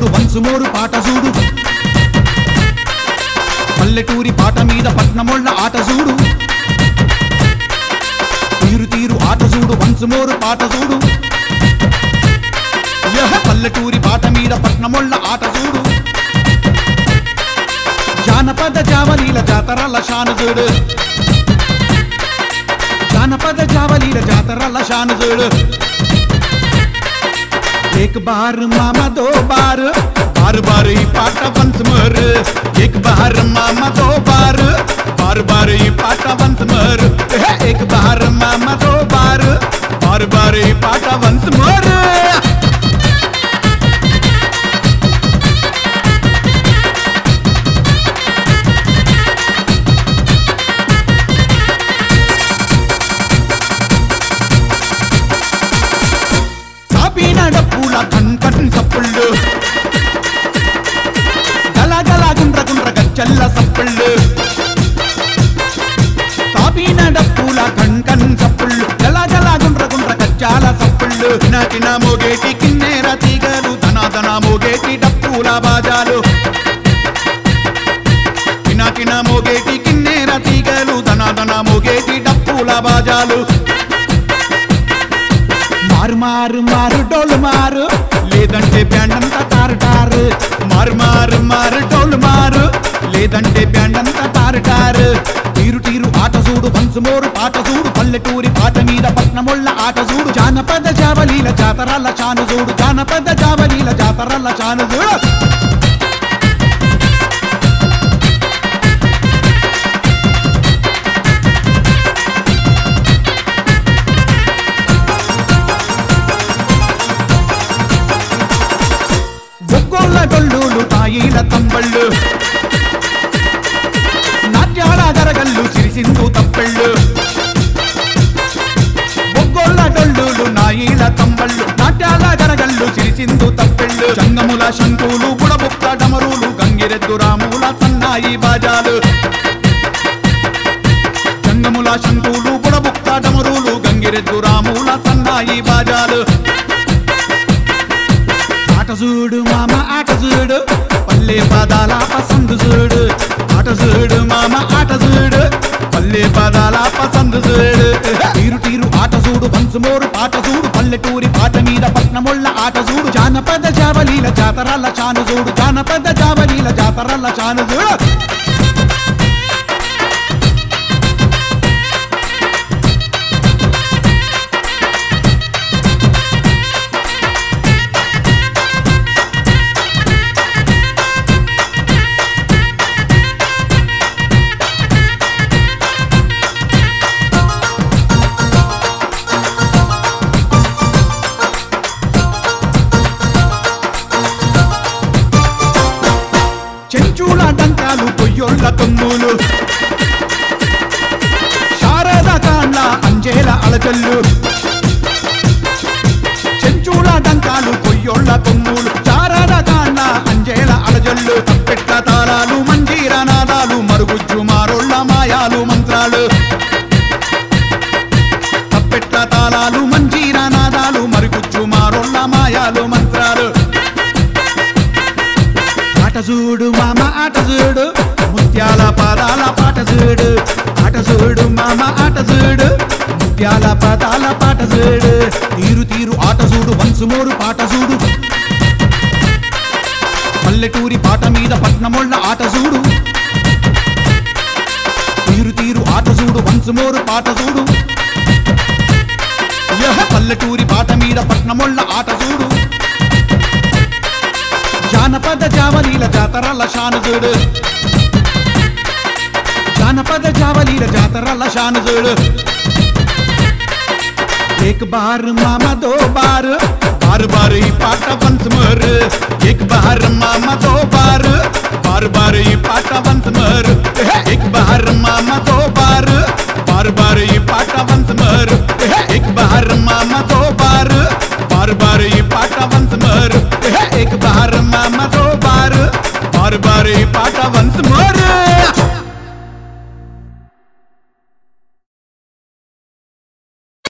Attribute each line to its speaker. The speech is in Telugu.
Speaker 1: చూడు వంసుమోరు పాట చూడు పల్లెటూరి పాట మీద పట్నమొళ్ళ ఆట చూడు తీరు తీరు ఆట చూడు వంసుమోరు పాట చూడు యహ పల్లెటూరి పాట మీద పట్నమొళ్ళ ఆట చూడు జానపద జావలీల జాతరల షాను చూడు జానపద జావలీల జాతరల షాను చూడు एक बार मामा दो बार बार बार ही पाटा वंश मर एक बार मामा दो बार बार बार ही पाटा वंश मर एक बार मामा दो बार बार बार ही पाटा वंश मर కాపీన డప్పుల కన్ కన్ సప్పుళ్ళు గల గల గుండ్ర గుండ్ర గచ్చల్ల సప్పుళ్ళు కాపీన డప్పుల కన్ కన్ సప్పుళ్ళు గల గల గుండ్ర గుండ్ర గచ్చాల సప్పుళ్ళు నాకిన మోగేటి కిన్నెర తీగలు ధన ధన మోగేటి డప్పుల బాజాలు కిన మోగేటి కిన్నెర తీగలు ధన ధన మోగేటి డప్పుల బాజాలు మారు మారు మారు డోలు మారు లేదంటే బ్యాండ్ అంతా తారుటారు మారు మారు మారు డోలు మారు లేదంటే బ్యాండ్ అంతా తారుటారు తీరు తీరు ఆట చూడు వంశమోరు పాట చూడు పల్లెటూరి పాట మీద పట్నమొళ్ళ ఆట చూడు జానపద జావలీల జాతరల చాను చూడు జానపద జావలీల జాతరల చాను చూడు ఒక్కోళ్ళ గొల్లులు తాయిల తంబళ్ళు నాట్యాల గరగల్లు సిరిసిందు తప్పళ్ళు ఒక్కోళ్ళ డొల్లులు నాయిల తంబళ్ళు నాట్యాల గరగల్లు సిరిసిందు తప్పెళ్ళు చంగముల శంకులు బుడబుక్క డమరులు గంగిరెద్దు రాముల సన్నాయి బాజాలు చంగముల శంకులు బుడబుక్క డమరులు గంగిరెద్దు రాముల సన్నాయి బాజాలు ఆట చూడు మామ ఆట చూడు పల్లె పదాల పసందు చూడు ఆట చూడు మామ ఆట చూడు పల్లె పదాల పసందు చూడు తీరు తీరు ఆట చూడు వంశమోరు పాట చూడు పల్లెటూరి పాట మీద పట్నమొళ్ళ ఆట చూడు జానపద జావలీల జాతరల చాను చూడు జానపద జావలీల జాతరల చాను చూడు చెంచుల డంకాలు కొయ్యోళ్ళ తొమ్ములు శారద కాండ్ల అంజేల అలజల్లు చెంచుల డంకాలు కొయ్యోళ్ళ తొమ్ములు శారద కాండ్ల అంజేల అలజల్లు తప్పెట్ల తాళాలు మంజీర నాదాలు మరుగుజ్జు మారోళ్ళ మాయాలు మంత్రాలు తప్పెట్ల తాళాలు మంజీర నాదాలు మరుగుజ్జు మారోళ్ళ మాయాలు మంత్రాలు ఆట చూడు మామ ఆట చూడు ముత్యాల పాదాల పాట చూడు ఆట చూడు మామ ఆట చూడు ముత్యాల పాదాల పాట చూడు తీరు తీరు ఆట చూడు వంశమోరు పాట చూడు పల్లెటూరి పాట మీద పట్నమొళ్ళ ఆట చూడు తీరు తీరు ఆట చూడు వంశమోరు పాట చూడు యహ పల్లెటూరి పాట మీద పట్నమొళ్ళ ఆట చూడు జానపద జావలీల జాతరల షాను చూడు జానపద జావలీల జాతరల షాను చూడు एक बार मामा दो बार बार बार ही पाटा वंश मर एक बार मामा दो बार बार बार ही पाटा वंश मर एक बार मामा दो बार बार बार ही पाटा वंश मर एक बार मामा दो बार बार बार ही पाटा वंश मर एक बार मामा दो बार बार बार ही पाटा वंश